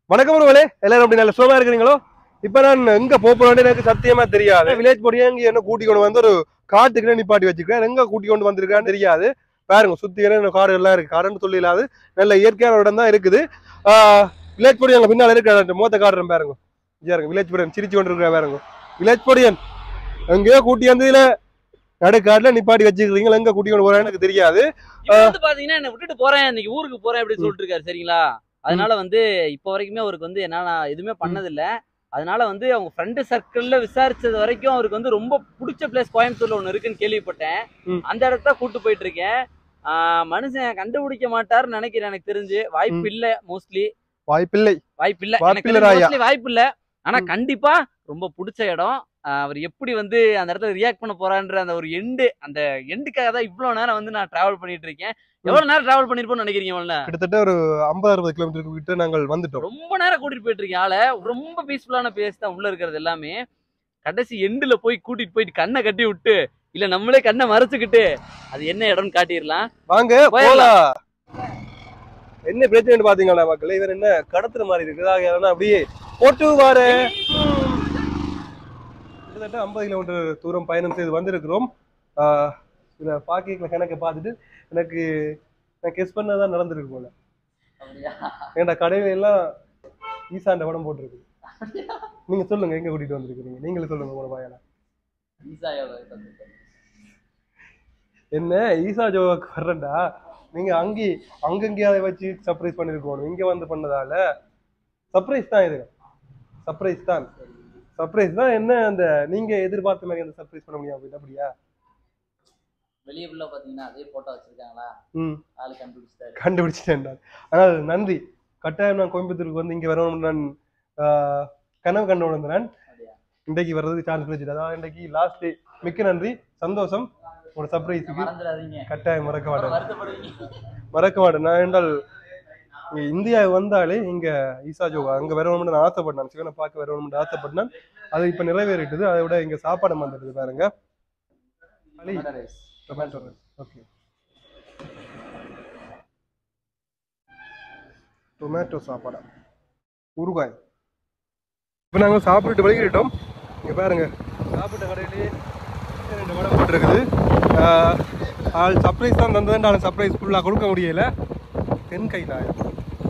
வணக்கம் உறவுகளே எல்லாரும் அப்படி நல்ல சுகமா இருக்கிறீங்களோ இப்ப நான் எங்க போக போறேன்னு எனக்கு சத்தியமா தெரியாது வில்லேஜ் பொடியா இங்க என்ன கூட்டி கொண்டு வந்து ஒரு காட்டுக்குள்ள நிப்பாட்டி வச்சுக்கிறேன் எங்க கூட்டி கொண்டு வந்திருக்கான்னு தெரியாது பாருங்க சுத்தி என்ன காடு எல்லாம் இருக்கு காடுன்னு சொல்லி இல்லாது நல்ல இயற்கையான இடம் தான் இருக்குது வில்லேஜ் பொடி அங்க பின்னால இருக்கிற மூத்த காடுறேன் பாருங்க இங்க இருக்கு வில்லேஜ் பொடியன் சிரிச்சு கொண்டு இருக்கிற பாருங்க வில்லேஜ் பொடியன் எங்கேயோ கூட்டி வந்து இதுல நடுக்காடுல நிப்பாட்டி வச்சுக்கிறீங்க எங்க கூட்டி கொண்டு போறேன்னு எனக்கு தெரியாது இவர் வந்து பாத்தீங்கன்னா என்ன விட்டுட்டு போறேன் இன்னைக்கு ஊருக்கு போறேன் அப்படின்னு சொல்லிட்டு இருக்காரு சரிங்களா அதனால வந்து இப்ப வரைக்குமே அவருக்கு வந்து என்ன நான் எதுவுமே பண்ணதில்ல அதனால வந்து அவங்க ஃப்ரெண்டு சர்க்கிள்ல விசாரிச்சது வரைக்கும் அவருக்கு வந்து ரொம்ப பிடிச்ச பிளேஸ் கோயம்புத்தூர்ல ஒண்ணு இருக்குன்னு கேள்விப்பட்டேன் ம். அந்த இடத்த கூட்டு போயிட்டு இருக்கேன் ஆஹ் மனுஷன் கண்டுபிடிக்க மாட்டாருன்னு நினைக்கிறேன் எனக்கு தெரிஞ்சு வாய்ப்பு இல்ல மோஸ்ட்லி வாய்ப்பில்லை வாய்ப்பு இல்ல வாய்ப்பு எனக்கு இல்ல ராயா. மோஸ்ட்லி வாய்ப்பு இல்ல ஆனா ம். கண்டிப்பா ரொம்ப பிடிச்ச இடம் ஆஹ் அவர் எப்படி வந்து அந்த இடத்துல ரியாக்ட் பண்ண போறான்ற அந்த ஒரு எண்டு அந்த எண்டுக்காக தான் இவ்வளவு நேரம் வந்து நான் டிராவல் பண்ணிட்டு இருக்கேன் எவ்வளவு நேரம் டிராவல் பண்ணிருப்போம்னு நினைக்கிறீங்க இவ்வளவு நேரம்? கிட்டத்தட்ட ஒரு ஐம்பது அறுபது கிலோமீட்டருக்கு கிட்ட நாங்கள் வந்துட்டோம் ரொம்ப நேரம் கூட்டிட்டு போயிட்டு இருக்கேன் ஆளை ரொம்ப பீஸ்ஃபுல்லான பிளேஸ் தான் உள்ள இருக்கிறது எல்லாமே கடைசி எண்டுல போய் கூட்டிட்டு போயிட்டு கண்ணை கட்டி விட்டு இல்ல நம்மளே கண்ணை மறைச்சுக்கிட்டு அது என்ன இடம்னு காட்டிடலாம் வாங்க போயிடலாம். போலாம் என்ன பிரச்சனை பாத்தீங்களா மக்கள் இவர் என்ன கடத்துற மாதிரி இருக்குது ஆகையால அப்படியே போட்டு வார கிட்டத்தட்ட ஐம்பது கிலோமீட்டர் தூரம் பயணம் செய்து வந்திருக்கிறோம் ஆஹ் இதுல பாக்கிக்கல கணக்கை பார்த்துட்டு எனக்கு நான் கெஸ் பண்ணதான் நடந்திருக்கு போல ஏன்டா கடையில எல்லாம் ஈசாண்ட படம் போட்டிருக்கு நீங்க சொல்லுங்க எங்க கூட்டிட்டு வந்திருக்கீங்க நீங்களே சொல்லுங்க உங்களோட பயண என்ன ஈசா ஜோவுக்கு வர்றேன்டா நீங்க அங்கே அங்கங்கேயாவது வச்சு சர்ப்ரைஸ் பண்ணிருக்கணும் இங்க வந்து பண்ணதால சர்ப்ரைஸ் தான் இது சர்ப்ரைஸ் தான் சர்ப்ரைஸ் தான் என்ன அந்த நீங்க எதிர்பார்த்த மாதிரி அந்த சர்ப்ரைஸ் பண்ண முடியாம போயிட்டு அப்படியா வெளியே உள்ள பாத்தீங்கன்னா அதே போட்டோ வச்சிருக்காங்களா ம் ஆளு கண்டுபிடிச்சிட்டாரு கண்டுபிடிச்சிட்டேன் ஆனால் நன்றி கட்டாயம் நான் கோயம்புத்தூருக்கு வந்து இங்க வரணும் நான் ஆஹ், கனவு கண்டு உணர்ந்தேன் அப்படியா? இன்றைக்கு வர்றதுக்கு சான்ஸ் கிடைச்சது அதாவது இன்றைக்கு லாஸ்ட் டே மிக்க நன்றி சந்தோஷம் ஒரு சர்ப்ரைஸுக்கு மறந்துடாதீங்க கட்டாயம் மறக்க மாட்டேன் வருத்தப்படுவீங்க மறக்க மாட்டேன் நான் என்றால் இங்க இந்தியா வந்தாலே இங்க ஈசா ஜோகா அங்க வரணும்னு நான் ஆசைப்பட்டேன் சிவனை பார்க்க வரணும்னு ஆசைப்பட்டேன் அது இப்ப நிறைவேறிட்டுது அதை விட இங்க சாப்பாடு வந்துடுது பாருங்க டொமேட்டோ ஓகே டொமேட்டோ சாப்பாடா ஊறுகாய் இப்போ நாங்கள் சாப்பிட்டு வெளியிட்டோம் இங்கே பாருங்க சாப்பிட்ட கடையிலே ரெண்டு வடை போட்டிருக்குது ஆஹ், ஆள் சர்ப்ரைஸ் தான் தந்ததுன்னு ஆள் சர்ப்ரைஸ் ஃபுல்லாக கொடுக்க முடியல தென் கைலாயம்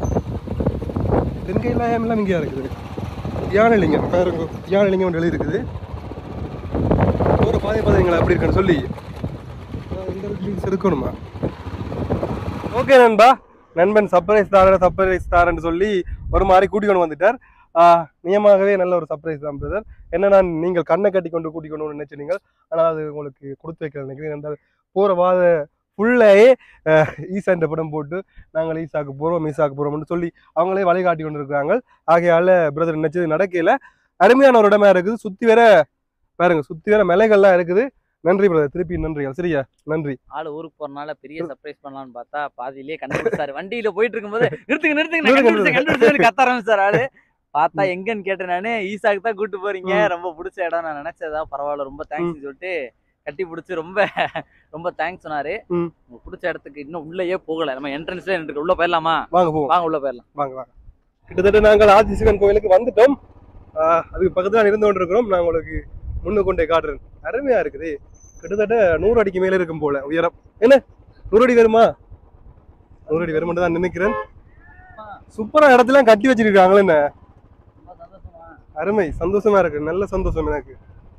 தென் கைலாயம் எல்லாம் இங்கேயா இருக்குது யானைலிங்கம் பாருங்க யானைலிங்கம் ஒன்று எழுதி இருக்குது ஒரு பாதை பாதைங்களா அப்படி இருக்குன்னு சொல்லி ஆஹ், இந்த இடத்துல செதுக்கணுமா ஓகே நண்பா நண்பன் சர்ப்ரைஸ் தாரன் சர்ப்ரைஸ் தாரன்னு சொல்லி ஒரு மாதிரி கூட்டி கொண்டு வந்துட்டார் ஆஹ், நியமாகவே நல்ல ஒரு சர்ப்ரைஸ் தான் பிரதர் என்ன நான் நீங்கள் கண்ணை கட்டி கொண்டு கூட்டி கொண்டு நினைச்சீங்க ஆனால் அது உங்களுக்கு கொடுத்து வைக்கிறது நினைக்கிறேன் என்றால் போகிற வாத ஃபுல்லாயே ஈசான்ற படம் போட்டு நாங்கள் ஈசாக்கு போகிறோம் ஈசாக்கு போகிறோம்னு சொல்லி அவங்களே வழிகாட்டி கொண்டு இருக்கிறாங்க ஆகையால பிரதர் நினைச்சது நடக்கல அருமையான ஒரு இடமா இருக்குது சுற்றி வேற பாருங்க சுற்றி வேற மலைகள்லாம் இருக்குது நன்றி பிரதர் திருப்பி நன்றிகள் சரியா நன்றி ஆளு ஊருக்கு போறனால பெரிய சர்ப்ரைஸ் பண்ணலாம்னு பார்த்தா பாதியிலேயே கண்டுபிடிச்சாரு வண்டியில போயிட்டு இருக்கும்போது நிறுத்துங்க நிறுத்துங்க நான் நிறுத்துங்க, கண்டுபிடிச்சேன் கண்டுபிடிச்சேன்னு கத்த ஆரம்பிச்சாரு ஆளு பார்த்தா எங்கன்னு கேட்டேன் நானு ஈசாக்கு தான் கூட்டு போறீங்க ம். ரொம்ப பிடிச்ச இடம் நான் நினைச்சதா பரவாயில்ல ரொம்ப தேங்க்ஸ் சொல்லிட்டு கட்டி பிடிச்சி ரொம்ப ரொம்ப தேங்க்ஸ் சொன்னாரு ம். உங்களுக்கு பிடிச்ச இடத்துக்கு இன்னும் உள்ளேயே போகல நம்ம என்ட்ரன்ஸ்ல இருக்கு உள்ள போயிடலாமா வாங்க போவோம் வாங்க உள்ள போயிடலாம் வாங்க வாங்க கிட்டத்தட்ட நாங்கள் ஆதிசிவன் கோயிலுக்கு வந்துட்டோம் ஆஹ் அதுக்கு பக்கத்துல இருந்து கொண்டு இருக்கிறோம் நான் உங்களுக்கு முன்னு கொண்டே காட்டுறேன் அருமையா இருக்குது கிட்டத்தட்ட நூறு அடிக்கு மேல இருக்கும் போல உயரம் என்ன நூறு அடி வருமா நூறு அடி வருமென்று தான் நினைக்கிறேன் சூப்பரா இடத்துல கட்டி வச்சிருக்காங்களே என்ன ரொம்ப சந்தோஷமா அருமை சந்தோஷமா இருக்கு நல்ல சந்தோஷம் எனக்கு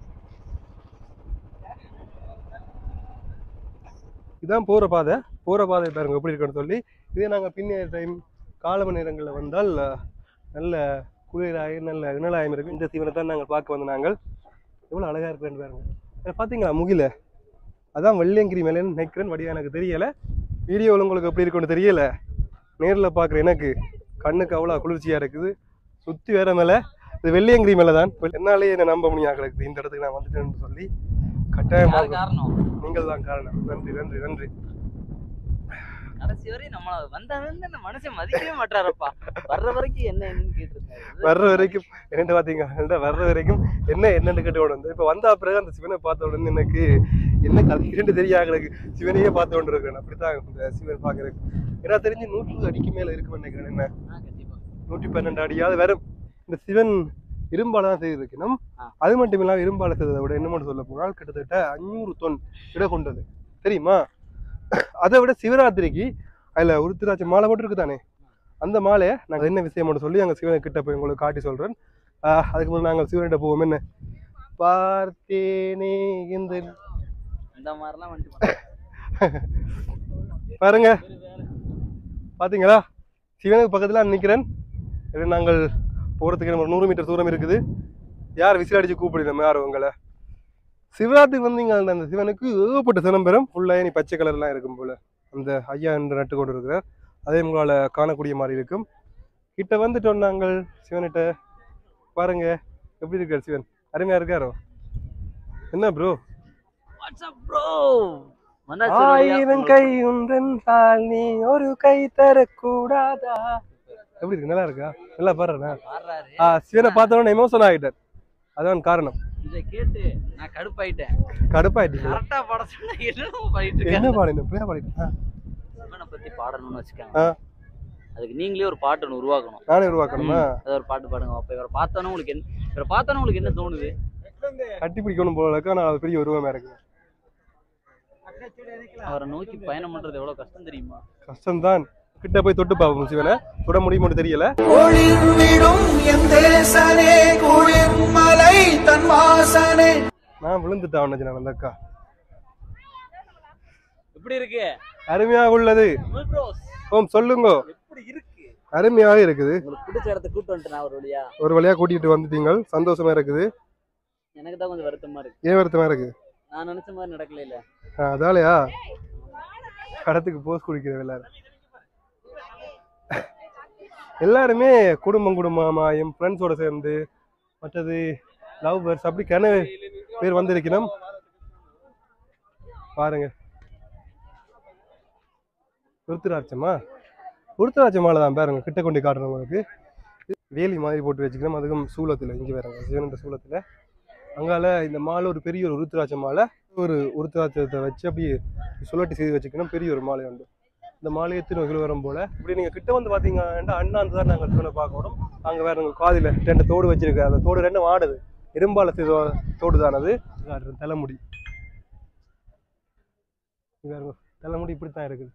இதான் போற பாதை போற பாதை பாருங்க எப்படி இருக்குன்னு சொல்லி இதே நாங்க பின்னைய டைம் காலம நேரங்களில் வந்தால் அஹ், நல்ல குளிராய் நல்ல இனலாயம் இருக்கு இந்த தீவனை தான் நாங்கள் பார்க்க வந்த நாங்கள் எவ்வளோ அழகா இருக்குன்னு பாருங்க இதை பார்த்தீங்களா முகில அதான் வெள்ளியங்கிரி மேலேன்னு நினைக்கிறேன் வடிவா எனக்கு தெரியல வீடியோவில் உங்களுக்கு எப்படி இருக்குன்னு தெரியல நேரில் பார்க்குற எனக்கு கண்ணுக்கு அவ்வளோ குளிர்ச்சியா இருக்குது சுற்றி வேற மேலே இது வெள்ளியங்கிரி மேலே தான் என்னாலே என்னை நம்ப முடியாது கிடக்குது இந்த இடத்துக்கு நான் வந்துட்டேன்னு சொல்லி யாரு கட்டாயமாக காரணம் நீங்கள் தான் காரணம் நன்றி நன்றி நன்றி கடைசி வரை நம்ம வந்தாலும் இந்த மனுஷன் மதிக்கவே மாட்டாரப்பா வர்ற வரைக்கும் என்ன என்னன்னு கேட்டிருந்தாரு வர்ற வரைக்கும் என்னட்டு பார்த்தீங்க வர்ற வரைக்கும் என்ன என்னன்னு கேட்டு கொண்டு வந்து இப்போ வந்த பிறகு அந்த சிவனை பார்த்த உடனே எனக்கு என்ன கதைக்குன்னு தெரியாது எனக்கு சிவனையே பார்த்து கொண்டு இருக்கேன் அப்படித்தான் இந்த சிவன் பார்க்கறதுக்கு ஏன்னா தெரிஞ்சு நூற்று அடிக்கு மேல இருக்குன்னு நினைக்கிறேன் என்ன ஆ, கண்டிப்பா நூற்றி பன்னெண்டு அடியாவது வரும் இந்த சிவன் இரும்பால தான் செய்திருக்கணும் ஆ. அது மட்டும் இல்லாமல் இரும்பால செய்ததை விட என்ன சொல்ல போனால் கிட்டத்தட்ட அஞ்சூறு தொன் இட கொண்டது தெரியுமா அதை விட சிவராத்திரிக்கு அதில் உருத்திராட்சி மாலை மட்டும் இருக்கு தானே அந்த மாலையை நாங்கள் என்ன விஷயம் மட்டும் சொல்லி அங்கே சிவனை கிட்ட போய் உங்களுக்கு காட்டி சொல்கிறேன் அதுக்கு முதல்ல நாங்கள் சிவனிட்ட போவோம் என்ன பார்த்தேனே இந்த இந்த மாதிரிலாம் வந்துட்டு பாருங்க பாத்தீங்களா சிவனுக்கு பக்கத்துல நான் நிக்கிறேன் இது நாங்கள் போறதுக்கு ஒரு நூறு மீட்டர் தூரம் இருக்குது யார் விசில் அடிச்சு கூப்பிடணும் யார் உங்களை சிவராத்திரி வந்தீங்க அந்த அந்த சிவனுக்கு ஏகப்பட்ட சிலம்பரம் ஃபுல்லாக நீ பச்சை கலர்லாம் இருக்கும் போல அந்த ஐயா என்று நட்டு கொண்டு இருக்கிறார் அதே உங்களால் காணக்கூடிய மாதிரி இருக்கும் கிட்ட வந்துட்டோம் நாங்கள் சிவன்கிட்ட பாருங்க எப்படி இருக்கார் சிவன் அருமையா இருக்காரோ என்ன ப்ரோ வாட்ஸ்அப் ப்ரோ ஆயிரம் கை உன்றென்றால் நீ ஒரு கை தரக்கூடாதா எப்படி இருக்கு நல்லா இருக்கா நல்லா பாடுறா ஆ சிவனை பார்த்தோன்னே எமோஷன் ஆகிட்டார் அதான் காரணம் இதை கேட்டு நான் கடுப்பாயிட்டேன் கடுப்பாயிட்டீங்க கரெக்டா பாட சொன்னா என்ன பண்ணிட்டு என்ன இருக்கேன் பாடினு பேர் பாடினேன் சிவனை பத்தி பாடணும்னு ஆ. வச்சுக்கோங்க அதுக்கு நீங்களே ஒரு பாட்டு ஒன்று உருவாக்கணும் நானே உருவாக்கணுமா ஏதோ ஒரு பாட்டு பாடுங்க அப்ப இவரை பார்த்தோன்னே உங்களுக்கு என்ன இவரை பார்த்தோன்னே உங்களுக்கு என்ன தோணுது கட்டி பிடிக்கணும் போல இருக்கா நான் அது பெரிய உருவமா இருக்கு அவரை நோக்கி பயணம் பண்றது எவ்வளவு கஷ்டம் தெரியுமா கஷ்டம்தான் கிட்ட போய் தொட்டு பார்ப்போம் சிவனை தொட முடியுமான்னு தெரியல ஒளிர்விடும் என் தேசனே குளிர்மலை தன் வாசனே நான் விழுந்துட்டேன் அவனை நான் அந்த அக்கா எப்படி இருக்கு அருமையாக உள்ளது தமிழ் bros, ஓம் சொல்லுங்க எப்படி இருக்கு அருமையாக இருக்குது உங்களுக்கு பிடிச்ச இடத்த கூட்டு வந்துட்டேன் நான் ஒரு வழியா ஒரு வழியா கூட்டிட்டு வந்துட்டீங்க சந்தோஷமா இருக்குது எனக்கு தான் கொஞ்சம் வருத்தமா இருக்கு ஏன் வருத்தமா இருக்கு நான் நினைச்ச மாதிரி நடக்கல இல்ல ஆ, அதாலயா கடத்துக்கு போஸ் குடிக்கிற எல்லாரும் எல்லாருமே குடும்பம் குடும்பமா என் ஃப்ரெண்ட்ஸோட சேர்ந்து மற்றது லவ் பேர்ஸ் அப்படி கன பேர் வந்திருக்கணும் பாருங்க உருத்துராட்சமா உருத்துராட்சமால தான் பாருங்க கிட்ட கொண்டு காட்டுறேன் உங்களுக்கு வேலி மாதிரி போட்டு வச்சுக்கணும் அதுக்கும் சூளத்தில் இங்கே பாருங்க சிவனந்த சூளத்தில் அங்கால இந்த மாலை ஒரு பெரிய ஒரு உருத்துராட்ச மாலை ஒரு உருத்துராட்சத்தை வச்சு அப்படியே சுழட்டி செய்து வச்சுக்கணும் பெரிய ஒரு மாலை உண்டு இந்த மாலையை எத்தனை கிலோ வரும் போல இப்படி நீங்க கிட்ட வந்து பாத்தீங்கன்னா அண்ணாந்து தான் நாங்கள் சிவனை பார்க்கணும் அங்க வேற உங்க காதில ரெண்டு தோடு வச்சிருக்கு அந்த தோடு ரெண்டும் ஆடுது இரும்பால செய்த தோடு தான் அது காட்டுறேன், தலைமுடி இங்க பாருங்க, தலைமுடி இப்படித்தான் இருக்குது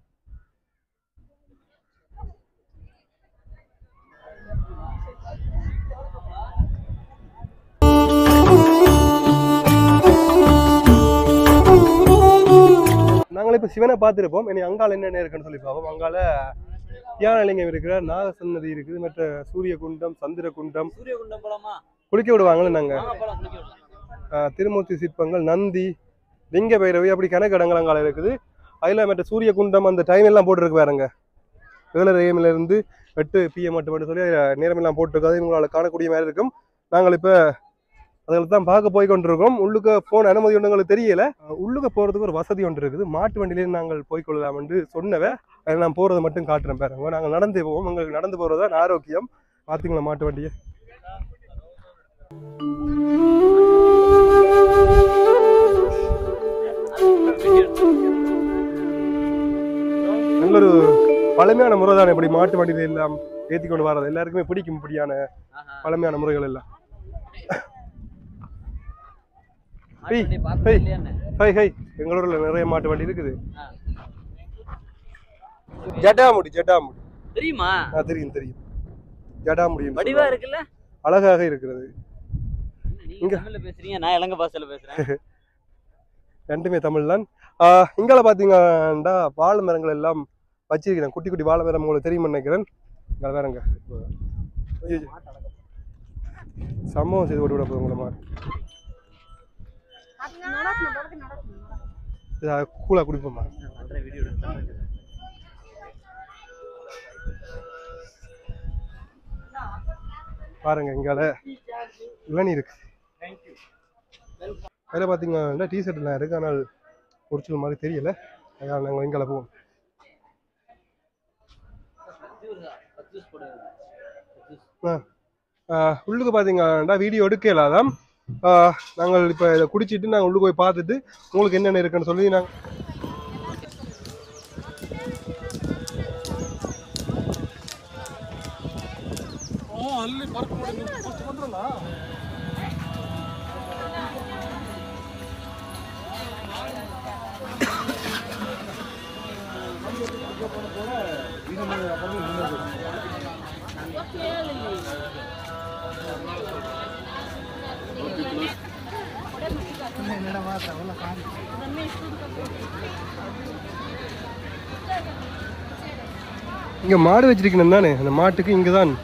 நாங்கள் இப்போ சிவனை பார்த்துருப்போம் இனி அங்கால என்னென்ன இருக்குன்னு சொல்லி பார்ப்போம் அங்கால தியானலிங்கம் இருக்கிற நாகசன்னதி இருக்குது மற்ற சூரிய குண்டம் சந்திர குண்டம் சூரியகுண்டம் போலாமா குளிக்க விடுவாங்கல்ல நாங்கள் வாங்க போலாம் குளிக்க விடலாம். திருமூர்த்தி சிற்பங்கள் நந்தி லிங்க பைரவி அப்படி கணக்கு இடங்கள் அங்கால இருக்குது அதில் மற்ற சூரிய குண்டம் அந்த டைம் எல்லாம் போட்டுருக்கு பாருங்க ஏழரை AM ல இருந்து எட்டு பிஎம் மட்டும் மட்டும் சொல்லி அதுல நேரம் எல்லாம் போட்டிருக்கு அது உங்களால் காணக்கூடிய மாதிரி இருக்கும் நாங்கள் இப்போ அதில் தான் பார்க்க போய் கொண்டிருக்கோம் உள்ளுக்க போன அனுமதி ஒன்று எங்களுக்கு தெரியல அஹ் உள்ளுக்க போகிறதுக்கு ஒரு வசதி ஒன்று இருக்குது மாட்டு வண்டியிலே நாங்கள் போய் கொள்ளலாம் என்று சொன்னவ அதில் நான் போகிறத மட்டும் காட்டுறேன் பாருங்க நாங்கள் நடந்து போவோம் உங்களுக்கு நடந்து போகிறது தான் ஆரோக்கியம் பார்த்தீங்களா மாட்டு வண்டியை நல்ல ஒரு பழமையான முறை தான் இப்படி மாட்டு வண்டியில எல்லாம் ஏற்றி கொண்டு வர்றது எல்லாருக்குமே பிடிக்கும் இப்படியான ஆஹா. பழமையான முறைகள் எல்லாம் மாட்டு வண்டி பார்த்தது ஹேய். இல்லையாண்ணே? ஹை ஹை எங்களூர்ல நிறைய மாட்டு வண்டி இருக்குது ஆ. ஜடாமுடி ஜடாமுடி தெரியுமா ஆ தெரியும் தெரியும் ஜடாமுடி என்று வடிவா சொல்லுவாங்க. இருக்குல்ல அழகாக இருக்கிறது என்ன நீங்க இங்க. தமிழ்ல பேசுறீங்க நான் இலங்கை பாஷையில பேசுறேன் ரெண்டுமே தமிழ் தான் ஆஹ் இங்கால பார்த்தீங்கன்னா வாழை மரங்கள் எல்லாம் வச்சிருக்கிறேன் குட்டி குட்டி வாழை மரம் உங்களுக்கு தெரியுமா நினைக்கிறேன் இங்கே வேறங்க ஐயோ. சம்பவம் செய்து விட்டு விட போதும் உங்களை மாதிரி இதை கூலா குடிப்போமா வீடியோ எடுத்து பாருங்க இங்கால இளநீ இருக்கு அதில் பார்த்தீங்கன்னா டீ ஷர்ட்லாம் இருக்கு ஆனால் ஒரிஜினல் மாதிரி தெரியல அதனால் நாங்கள் இங்கால போவோம் ஆ ஆஹ் உள்ளுக்கு பார்த்தீங்கன்னா வீடியோ எடுக்கலாதான் நாங்கள் இப்போ இதை குடிச்சிட்டு நாங்கள் உள்ளுக்கு போய் பார்த்துட்டு உங்களுக்கு என்னென்ன இருக்குன்னு சொல்லி நாங்கள் ಅಲ್ಲಿ ಪಾರ್ಕ್ ಮಾಡಿ ಫಸ್ಟ್ ಬಂದ್ರಲ್ಲ இங்க மாடு வச்சிருக்கணும் தானே அந்த மாட்டுக்கு இங்க தான்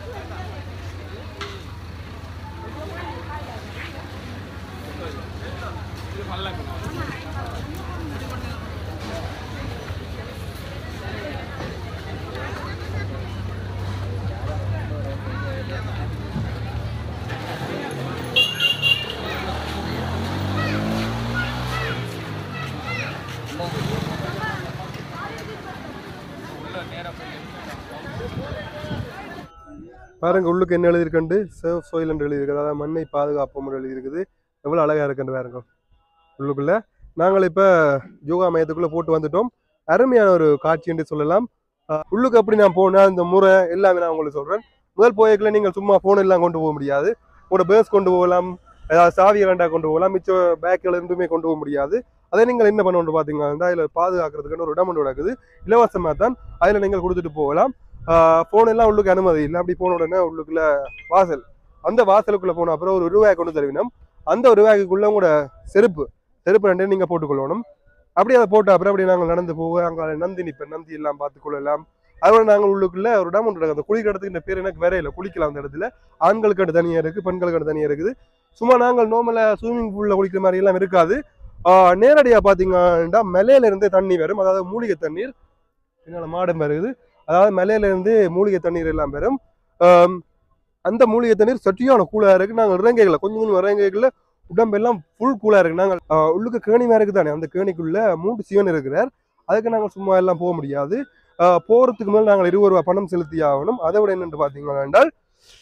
பாருங்க உள்ளுக்கு என்ன எழுதியிருக்கண்டு சேவ் சோயில் என்று எழுதியிருக்கு அதாவது மண்ணை பாதுகாப்போம் என்று எழுதியிருக்குது எவ்வளோ அழகா இருக்குன்னு பாருங்க உள்ளுக்குள்ள நாங்கள் இப்போ யோகா மையத்துக்குள்ள போட்டு வந்துட்டோம் அருமையான ஒரு காட்சி என்று சொல்லலாம் அஹ் உள்ளுக்கு அப்படி நான் போனா இந்த முறை எல்லாமே நான் உங்களுக்கு சொல்றேன் முதல் போயக்குள்ள நீங்கள் சும்மா போன் எல்லாம் கொண்டு போக முடியாது உங்களோட பேர்ஸ் கொண்டு போகலாம் ஏதாவது சாவி கண்டா கொண்டு போகலாம் மிச்சம் பேக்கில் இருந்துமே கொண்டு போக முடியாது அதை நீங்கள் என்ன பண்ணணும் பார்த்தீங்கன்னா அதில் பாதுகாக்கிறதுக்குன்னு ஒரு இடம் ஒன்று நடக்குது இலவசமாக தான் அதில் நீங்கள் கொடுத்துட்டு போகலாம் ஃபோன் எல்லாம் உள்ளுக்கு அனுமதி இல்லை அப்படி போன உடனே உள்ளுக்குள்ள வாசல் அந்த வாசலுக்குள்ள போன அப்புறம் ஒரு ரூபாய் கொண்டு தருவினோம் அந்த ஒரு ரூபாய்க்குள்ள உங்களோட செருப்பு செருப்பு ரெண்டையும் நீங்க போட்டுக்கொள்ளணும் அப்படி அதை போட்ட அப்புறம் அப்படி நாங்கள் நடந்து போக அங்கே நந்தி நிற்பேன் நந்தி எல்லாம் பார்த்துக்கொள்ளலாம் அதோட நாங்கள் உள்ளுக்குள்ள ஒரு இடம் ஒன்று இருக்குது அந்த குளிக்கிற இடத்துக்கு இந்த பேர் எனக்கு வேற இல்லை குளிக்கலாம் அந்த இடத்துல ஆண்களுக்கு தனியாக இருக்கு பெண்களுக்கு தனியாக இருக்குது சும்மா நாங்கள் நார்மலாக ஸ்விம்மிங் பூலில் குளிக்கிற மாதிரி எல்லாம் இருக்காது ஆஹ் நேரடியா பார்த்தீங்கன்னா மலையில இருந்தே தண்ணி வரும் அதாவது மூலிகை தண்ணீர் பின்னால் மாடம் வருது அதாவது மலையில இருந்து மூலிகை தண்ணீர் எல்லாம் வரும் ஆம், அந்த மூலிகை தண்ணீர் சட்டியான கூலா இருக்கு நாங்கள் இறங்கைகளை கொஞ்சம் கொஞ்சம் இறங்கைகளை உடம்பெல்லாம் ஃபுல் கூலா இருக்கு நாங்கள் ஆ, உள்ளுக்கு கேணி மாதிரி இருக்கு தானே அந்த கேணிக்குள்ள மூன்று சிவன் இருக்கிறார் அதுக்கு நாங்கள் சும்மா எல்லாம் போக முடியாது ஆ, போறதுக்கு மேல் நாங்கள் இருபது ரூபா பணம் செலுத்தி ஆகணும் அதை விட என்னென்று பார்த்தீங்கன்னா என்றால்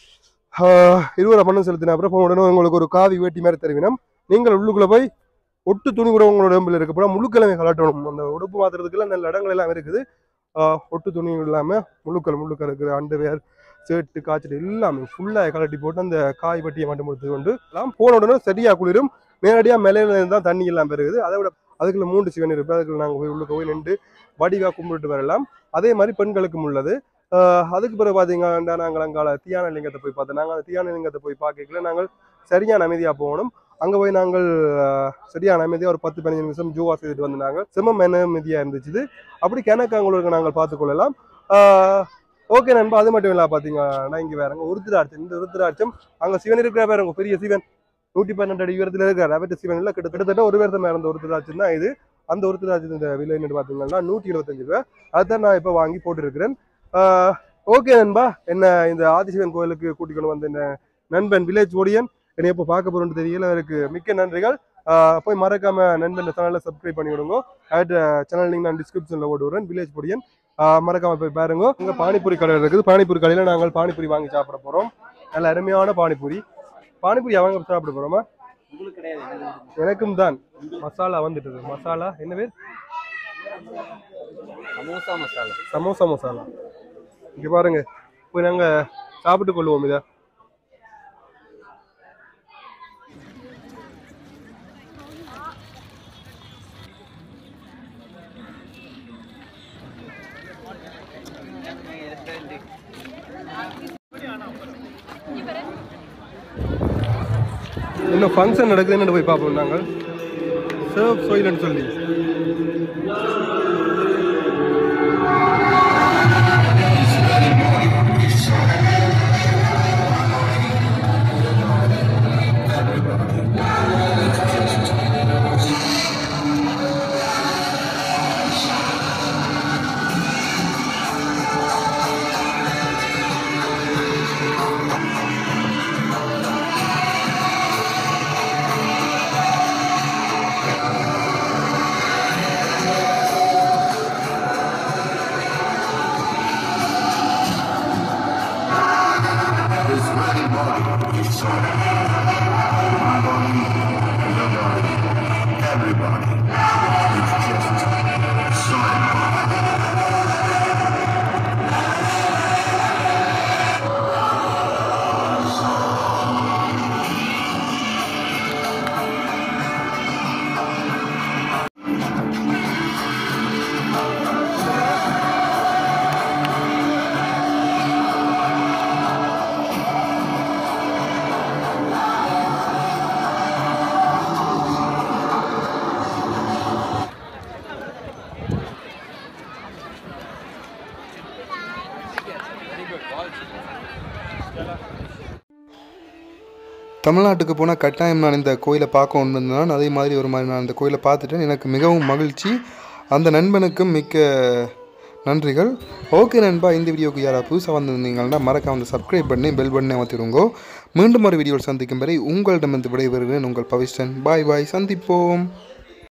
ஆ, இருபது ரூபா பணம் செலுத்தின அப்புறம் போன உடனே உங்களுக்கு ஒரு காவி வேட்டி மாதிரி தருவினம் நீங்கள் உள்ளுக்குள்ள போய் ஒட்டு துணி கூட உங்களோட உடம்புல இருக்கு போல முழுக்கிழமை கலட்டணும் அந்த உடுப்பு மாத்துறதுக்குலாம் நல்ல இடங்கள் எல்லாம் இருக்குது ஆஹ் ஒட்டு துணி இல்லாமல் முழுக்கள் முழுக்க இருக்கிற அண்டர்வேர் ஷர்ட்டு காய்ச்சல் எல்லாமே ஃபுல்லாக கலட்டி போட்டு அந்த காய் வட்டியை மட்டும் முடித்து கொண்டு எல்லாம் போன உடனே சரியாக குளிரும் நேரடியாக மேலையில இருந்து தான் தண்ணி எல்லாம் பெருகுது அதை விட அதுக்குள்ள மூன்று சிவன் இருக்கு அதுக்குள்ள நாங்கள் போய் உள்ளுக்க போய் நின்று வடிவாக கும்பிட்டு வரலாம் அதே மாதிரி பெண்களுக்கும் உள்ளது ஆஹ் அதுக்கு பிறகு பார்த்தீங்கன்னா நாங்கள் அங்கால தியான லிங்கத்தை போய் பார்த்தோம் நாங்கள் அந்த தியான லிங்கத்தை போய் பார்க்கல நாங்கள் சரியான அமைதியாக போகணும் அங்கே போய் நாங்கள் ஆஹ் சரியான அமைதியாக ஒரு பத்து பதினஞ்சு நிமிஷம் ஜூவா செய்துட்டு வந்தாங்க செம்ம அமைதியாக இருந்துச்சு இது. அப்படி கிணக்காங்களுக்கு நாங்கள் பார்த்துக்கொள்ளலாம் ஓகே நண்பா அது மட்டும் இல்லை பார்த்தீங்கன்னா இங்கே வேறங்க உருத்திராட்சம் இந்த உருத்திராட்சம் அங்கே சிவன் இருக்கிற பாருங்க பெரிய சிவன் நூற்றி பன்னெண்டு அடி உயரத்தில் இருக்கார் அவற்ற சிவன் இல்லை கிட்டத்தட்ட ஒரு வருஷம் இருந்த உருத்திராட்சம் தான் இது அந்த உருத்திராட்சத்தின் விலை என்னன்னு பார்த்தீங்கன்னா நூற்றி இருபத்தஞ்சு ரூபாய் அதுதான் நான் இப்போ வாங்கி போட்டுருக்கிறேன் ஓகே நண்பா என்ன இந்த ஆதிசிவன் கோயிலுக்கு கூட்டிக்கொண்டு வந்த இந்த நண்பன் வில்லேஜ் ஓடியன் என்னை எப்போ பார்க்க போறோம்னு தெரியல அவருக்கு மிக்க நன்றிகள் ஆஹ் போய் மறக்காம நண்பன் சேனலை சப்ஸ்கிரைப் பண்ணி விடுங்க அடுத்த சேனல் லிங்க் நான் டிஸ்கிரிப்ஷன்ல போட்டு விடுறேன் வில்லேஜ் பொடியன் ஆஹ் மறக்காம போய் பாருங்க இங்க பானிபூரி கடை இருக்குது பானிபூரி கடையில நாங்கள் பானிபூரி வாங்கி சாப்பிட போறோம் நல்ல அருமையான பானிபூரி பானிபூரி அவங்க சாப்பிட போறோமா உங்களுக்கு கிடையாது எனக்கும் தான் மசாலா வந்துட்டது மசாலா என்ன பேர் சமோசா மசாலா சமோசா மசாலா இங்க பாருங்க போய் நாங்க சாப்பிட்டு கொள்வோம் இதை இன்னும் ஃபங்க்ஷன் நடக்குதுன்னு போய் பார்ப்போம் நாங்கள் சர்வ் சோயில்னு சொல்லி தமிழ்நாட்டுக்கு போனால் கட்டாயம் நான் இந்த கோயிலை பார்க்க ஒன்று நான் அதே மாதிரி ஒரு மாதிரி நான் இந்த கோயிலை பார்த்துட்டேன் எனக்கு மிகவும் மகிழ்ச்சி அந்த நண்பனுக்கும் மிக்க நன்றிகள் ஓகே நண்பா இந்த வீடியோக்கு யாராவது புதுசாக வந்திருந்தீங்கன்னா மறக்காம வந்து சப்ஸ்கிரைப் பண்ணி பெல் பட்டனை அமர்த்திடுங்கோ மீண்டும் ஒரு வீடியோவில் சந்திக்கும் வரை உங்களிடமிருந்து விடைபெறுகிறேன் உங்கள் பவிஷ்டன் பாய் பாய் சந்திப்போம்